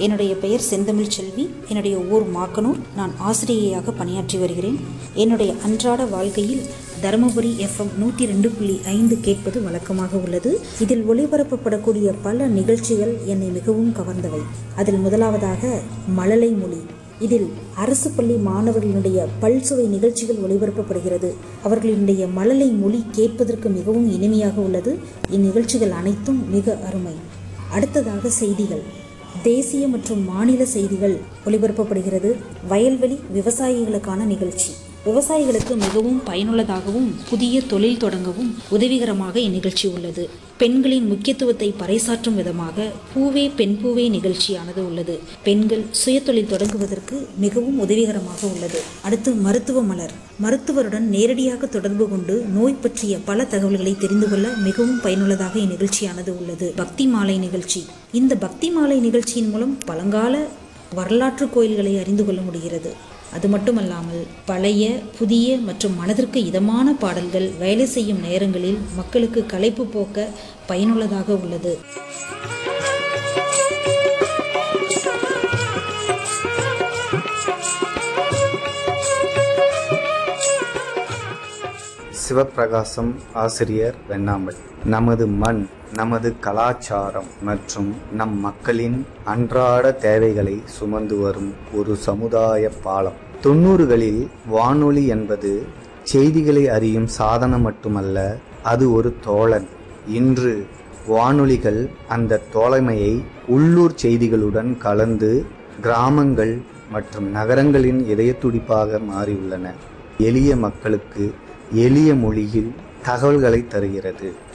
என்னுடைய பெயர் செந்தமிழ் செல்வி என்னுடைய ஊர் மாக்கனூர் நான் ஆசிரியையாக பணியாற்றி வருகிறேன் என்னுடைய அன்றாட வாழ்க்கையில் தருமபுரி எஃப்எம் நூற்றி ரெண்டு புள்ளி ஐந்து கேட்பது வழக்கமாக உள்ளது இதில் ஒளிபரப்பப்படக்கூடிய பல நிகழ்ச்சிகள் என்னை மிகவும் கவர்ந்தவை அதில் முதலாவதாக மழலை மொழி இதில் அரசு பள்ளி மாணவர்களுடைய பல்சுவை நிகழ்ச்சிகள் ஒளிபரப்பப்படுகிறது அவர்களுடைய மழலை மொழி கேட்பதற்கு மிகவும் இனிமையாக உள்ளது இந்நிகழ்ச்சிகள் அனைத்தும் மிக அருமை அடுத்ததாக செய்திகள் தேசிய மற்றும் மாநில செய்திகள் ஒளிபரப்பப்படுகிறது வயல்வெளி விவசாயிகளுக்கான நிகழ்ச்சி விவசாயிகளுக்கு மிகவும் பயனுள்ளதாகவும் புதிய தொழில் தொடங்கவும் உதவிகரமாக இந்நிகழ்ச்சி உள்ளது பெண்களின் முக்கியத்துவத்தை பறைசாற்றும் விதமாக பூவே பெண் பூவே நிகழ்ச்சியானது உள்ளது பெண்கள் சுயதொழில் தொடங்குவதற்கு மிகவும் உதவிகரமாக உள்ளது அடுத்து மருத்துவ மலர் மருத்துவருடன் நேரடியாக தொடர்பு கொண்டு நோய் பற்றிய பல தகவல்களை தெரிந்து கொள்ள மிகவும் பயனுள்ளதாக இந்நிகழ்ச்சியானது உள்ளது பக்தி மாலை நிகழ்ச்சி இந்த பக்தி மாலை நிகழ்ச்சியின் மூலம் பழங்கால வரலாற்று கோயில்களை அறிந்து கொள்ள முடிகிறது அது மட்டுமல்லாமல் பழைய புதிய மற்றும் மனதிற்கு இதமான பாடல்கள் வேலை செய்யும் நேரங்களில் மக்களுக்கு களைப்பு போக்க பயனுள்ளதாக உள்ளது சிவப்பிரகாசம் ஆசிரியர் வெண்ணாம்பல் நமது மண் நமது கலாச்சாரம் மற்றும் நம் மக்களின் அன்றாட தேவைகளை சுமந்து வரும் ஒரு சமுதாய பாலம் தொண்ணூறுகளில் வானொலி என்பது செய்திகளை அறியும் சாதனம் மட்டுமல்ல அது ஒரு தோழன் இன்று வானொலிகள் அந்த தோழமையை உள்ளூர் செய்திகளுடன் கலந்து கிராமங்கள் மற்றும் நகரங்களின் இதயத்துடிப்பாக மாறியுள்ளன எளிய மக்களுக்கு எளிய மொழியில் தகவல்களை தருகிறது